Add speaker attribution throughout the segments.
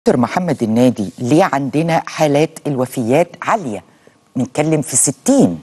Speaker 1: دكتور محمد النادي ليه عندنا حالات الوفيات عالية نتكلم في 60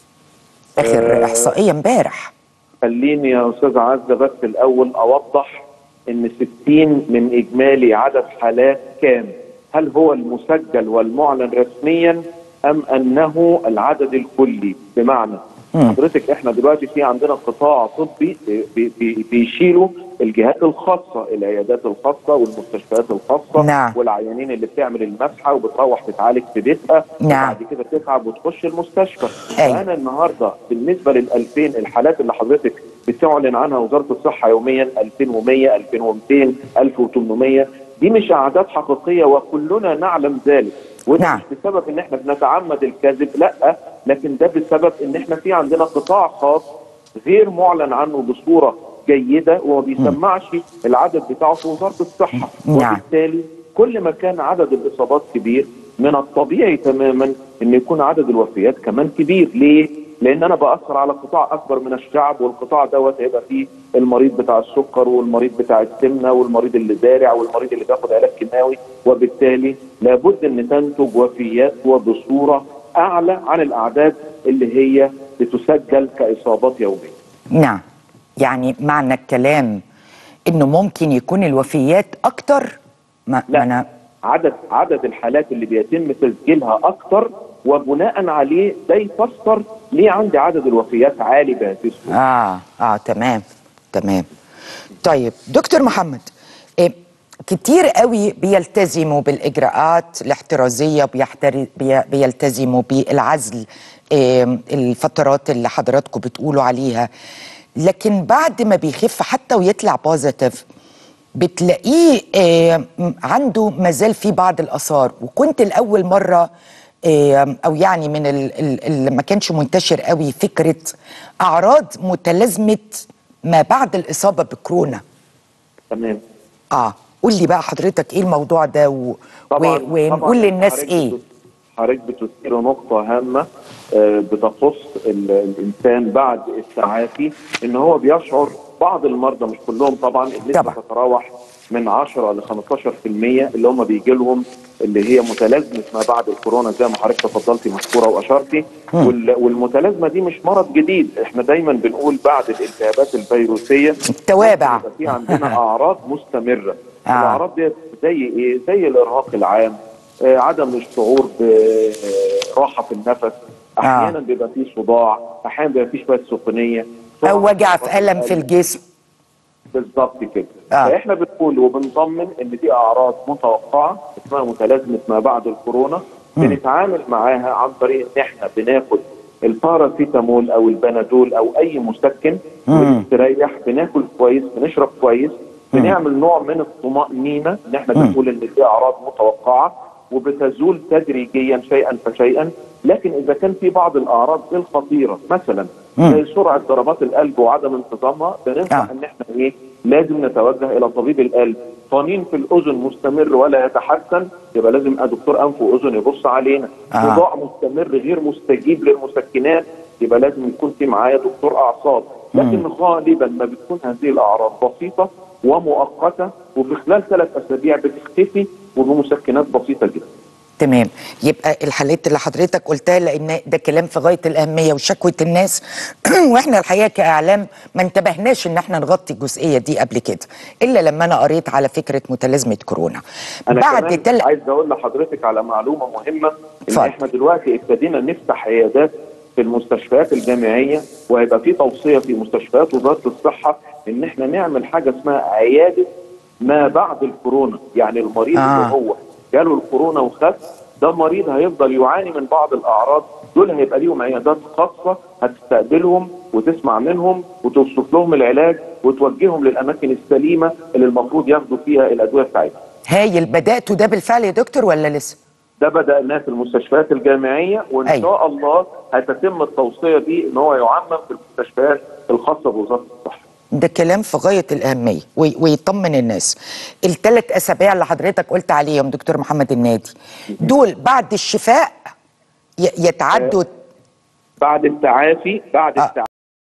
Speaker 1: آخر
Speaker 2: آه.
Speaker 1: إحصائية امبارح
Speaker 2: خليني يا استاذ عزه بس الاول اوضح ان 60 من اجمالي عدد حالات كام؟ هل هو المسجل والمعلن رسميا ام انه العدد الكلي؟ بمعنى
Speaker 1: مم.
Speaker 2: حضرتك احنا دلوقتي في عندنا قطاع طبي بي- بي- بيشيلوا الجهات الخاصه العيادات الخاصه والمستشفيات الخاصه
Speaker 1: نعم.
Speaker 2: والعيانين اللي بتعمل المسحه وبتروح تتعالج في بيتها
Speaker 1: نعم.
Speaker 2: وبعد كده تتعب وتخش المستشفى
Speaker 1: أيوة.
Speaker 2: فانا النهارده بالنسبه لل 2000 الحالات اللي حضرتك بتعلن عنها وزاره الصحه يوميا 2100 2200 1800 دي مش اعداد حقيقيه وكلنا نعلم ذلك وده
Speaker 1: نعم.
Speaker 2: مش بسبب ان احنا بنتعمد الكذب لا لكن ده بسبب ان احنا في عندنا قطاع خاص غير معلن عنه بصوره جيده وما بيسمعش العدد بتاعه في وزاره الصحه
Speaker 1: نعم.
Speaker 2: وبالتالي كل ما كان عدد الاصابات كبير من الطبيعي تماما ان يكون عدد الوفيات كمان كبير ليه؟ لان انا باثر على قطاع اكبر من الشعب والقطاع دوت هيبقى فيه المريض بتاع السكر والمريض بتاع السمنه والمريض اللي زارع والمريض اللي بياخد علاج كيماوي وبالتالي لابد ان تنتج وفيات وبصوره اعلى عن الاعداد اللي هي بتسجل كاصابات يوميه.
Speaker 1: نعم يعني معنى الكلام إنه ممكن يكون الوفيات أكتر ما,
Speaker 2: لا.
Speaker 1: ما أنا
Speaker 2: عدد عدد الحالات اللي بيتم تسجيلها اكتر وبناء عليه ده يفسر ليه عندي عدد الوفيات عالي بهذه الصوره.
Speaker 1: آه آه تمام تمام طيب دكتور محمد إيه كتير قوي بيلتزموا بالإجراءات الاحترازية بيحتر... بي... بيلتزموا بالعزل إيه الفترات اللي حضراتكم بتقولوا عليها لكن بعد ما بيخف حتى ويطلع بوزيتيف بتلاقيه آه، م- عنده مازال في بعض الآثار وكنت الأول مرة آه، أو يعني من ال- ال- اللي ما كانش منتشر قوي فكرة أعراض متلازمة ما بعد الإصابة بكورونا
Speaker 2: تمام.
Speaker 1: آه قول لي بقى حضرتك إيه الموضوع ده و...
Speaker 2: طبعا
Speaker 1: و... ونقول للناس
Speaker 2: حضرتك
Speaker 1: إيه
Speaker 2: بت- حضرتك بتثير نقطة هامة آه، بتخص ال- الإنسان بعد التعافي إن هو بيشعر بعض المرضى مش كلهم طبعا النسبة
Speaker 1: طبعا.
Speaker 2: تتراوح من 10 ل 15% اللي هم بيجي لهم اللي هي متلازمة ما بعد الكورونا زي ما حضرتك تفضلتي مذكورة وأشرتي
Speaker 1: مم.
Speaker 2: وال- والمتلازمة دي مش مرض جديد احنا دايما بنقول بعد الالتهابات الفيروسية
Speaker 1: التوابع.
Speaker 2: ممكن يبقى في عندنا أعراض مستمرة
Speaker 1: آه.
Speaker 2: الأعراض دي زي إيه؟ زي الإرهاق العام آه، عدم الشعور براحه في النفس احيانا بيبقى فيه صداع احيانا بيبقى فيه شويه سخونيه
Speaker 1: أو وجع في ألم في الجسم
Speaker 2: بالظبط كده
Speaker 1: آه.
Speaker 2: فاحنا بنقول وبنطمن ان دي اعراض متوقعه اسمها متلازمه ما بعد الكورونا بنتعامل معاها عن طريق ان احنا بناخد الباراسيتامول او البنادول او اي مسكن
Speaker 1: مم.
Speaker 2: بنستريح بناكل كويس بنشرب كويس بنعمل نوع من الطمأنينة ان احنا
Speaker 1: مم.
Speaker 2: بنقول ان دي اعراض متوقعه وبتزول تدريجيا شيئا فشيئا لكن اذا كان في بعض الاعراض الخطيره مثلا
Speaker 1: مم.
Speaker 2: زي سرعه ضربات القلب وعدم انتظامها بننصح
Speaker 1: آه.
Speaker 2: ان احنا ايه لازم نتوجه الى طبيب القلب طنين في الاذن مستمر ولا يتحسن يبقى لازم دكتور انف واذن يبص علينا
Speaker 1: آه.
Speaker 2: صداع مستمر غير مستجيب للمسكنات يبقى لازم يكون في معايا دكتور اعصاب لكن غالبا ما بتكون هذه الاعراض بسيطه ومؤقته وفي خلال ثلاث اسابيع بتختفي وبمسكنات بسيطه جدا
Speaker 1: تمام يبقى الحالات اللي حضرتك قلتها لان ده كلام في غايه الاهميه وشكوى الناس واحنا الحقيقه كاعلام ما انتبهناش ان احنا نغطي الجزئيه دي قبل كده الا لما انا قريت على فكره متلازمه كورونا
Speaker 2: انا
Speaker 1: بعد
Speaker 2: كمان
Speaker 1: تل...
Speaker 2: عايز اقول لحضرتك على معلومه مهمه ان
Speaker 1: اتفضل.
Speaker 2: احنا دلوقتي ابتدينا نفتح عيادات في المستشفيات الجامعيه وهيبقى في توصيه في مستشفيات وزاره الصحه ان احنا نعمل حاجه اسمها عياده ما بعد الكورونا يعني المريض
Speaker 1: آه.
Speaker 2: اللي هو جاله الكورونا وخف ده مريض هيفضل يعاني من بعض الاعراض دول هيبقى ليهم عيادات خاصه هتستقبلهم وتسمع منهم وتوصف لهم العلاج وتوجههم للاماكن السليمه اللي المفروض ياخدوا فيها الادويه بتاعتهم
Speaker 1: هايل بداتوا ده بالفعل يا دكتور ولا لسه
Speaker 2: ده بدأناه في المستشفيات الجامعية وإن
Speaker 1: أيوة.
Speaker 2: شاء الله هتتم التوصية دي إن هو يعمم في المستشفيات الخاصة بوزارة الصحة.
Speaker 1: ده كلام في غايه الاهميه وي- ويطمن الناس الثلاث اسابيع اللي حضرتك قلت عليهم دكتور محمد النادي دول بعد الشفاء ي- يتعدوا
Speaker 2: بعد التعافي بعد
Speaker 1: آه.
Speaker 2: التعافي